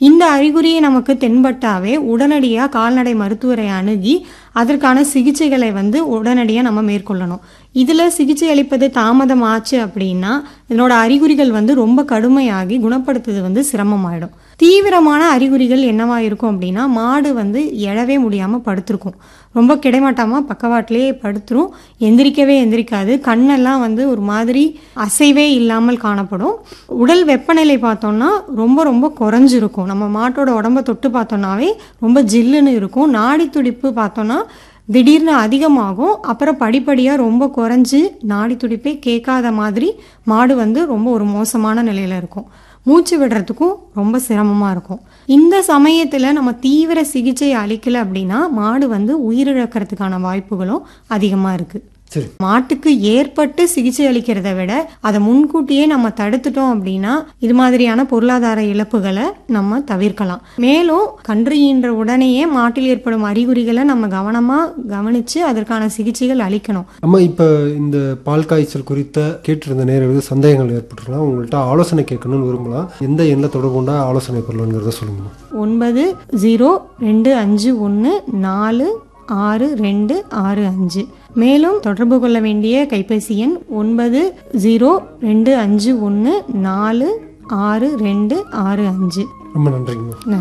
இந்த அறிகுறியை நமக்கு தென்பட்டாவே உடனடியாக கால்நடை மருத்துவரை அணுகி அதற்கான சிகிச்சைகளை வந்து உடனடியாக நம்ம மேற்கொள்ளணும் இதில் சிகிச்சை அளிப்பது தாமதம் ஆச்சு அப்படின்னா இதனோட அறிகுறிகள் வந்து ரொம்ப கடுமையாகி குணப்படுத்துறது வந்து சிரமமாயிடும் தீவிரமான அறிகுறிகள் என்னவா இருக்கும் அப்படின்னா மாடு வந்து எழவே முடியாமல் படுத்திருக்கும் ரொம்ப கிடைமாட்டாமல் பக்கவாட்டிலே படுத்துரும் எந்திரிக்கவே எந்திரிக்காது கண்ணெல்லாம் வந்து ஒரு மாதிரி அசைவே இல்லாமல் காணப்படும் உடல் வெப்பநிலை பார்த்தோம்னா ரொம்ப ரொம்ப குறைஞ்சிருக்கும் நம்ம மாட்டோட உடம்ப தொட்டு பார்த்தோம்னாவே ரொம்ப ஜில்லுன்னு இருக்கும் நாடி துடிப்பு பார்த்தோம்னா திடீர்னு அதிகமாகும் அப்புறம் படிப்படியாக ரொம்ப குறைஞ்சு நாடி துடிப்பே கேட்காத மாதிரி மாடு வந்து ரொம்ப ஒரு மோசமான நிலையில் இருக்கும் மூச்சு விடுறதுக்கும் ரொம்ப சிரமமாக இருக்கும் இந்த சமயத்தில் நம்ம தீவிர சிகிச்சை அளிக்கல அப்படின்னா மாடு வந்து உயிரிழக்கிறதுக்கான வாய்ப்புகளும் அதிகமாக இருக்குது சரி மாட்டுக்கு ஏற்பட்டு சிகிச்சை அளிக்கிறத விட அதை முன்கூட்டியே நம்ம தடுத்துட்டோம் அப்படின்னா இது மாதிரியான பொருளாதார இழப்புகளை நம்ம தவிர்க்கலாம் மேலும் கன்று ஈன்ற உடனேயே மாட்டில் ஏற்படும் அறிகுறிகளை நம்ம கவனமா கவனிச்சு அதற்கான சிகிச்சைகள் அளிக்கணும் அம்மா இப்போ இந்த பால் காய்ச்சல் குறித்த கேட்டிருந்த நேரத்தில் சந்தேகங்கள் ஏற்பட்டுருக்கலாம் உங்கள்கிட்ட ஆலோசனை கேட்கணும்னு விரும்பலாம் எந்த எண்ணில் தொடர்பு கொண்டா ஆலோசனை பெறலாங்கிறத சொல்லுங்கம்மா ஒன்பது ஜீரோ ரெண்டு அஞ்சு ஒன்று நாலு ஆறு ரெண்டு ஆறு அஞ்சு மேலும் தொடர்பு கொள்ள வேண்டிய கைபேசி எண் ஒன்பது ஜீரோ ரெண்டு அஞ்சு ஒன்று நாலு ஆறு ரெண்டு ஆறு அஞ்சு ரொம்ப நன்றிங்கம்மா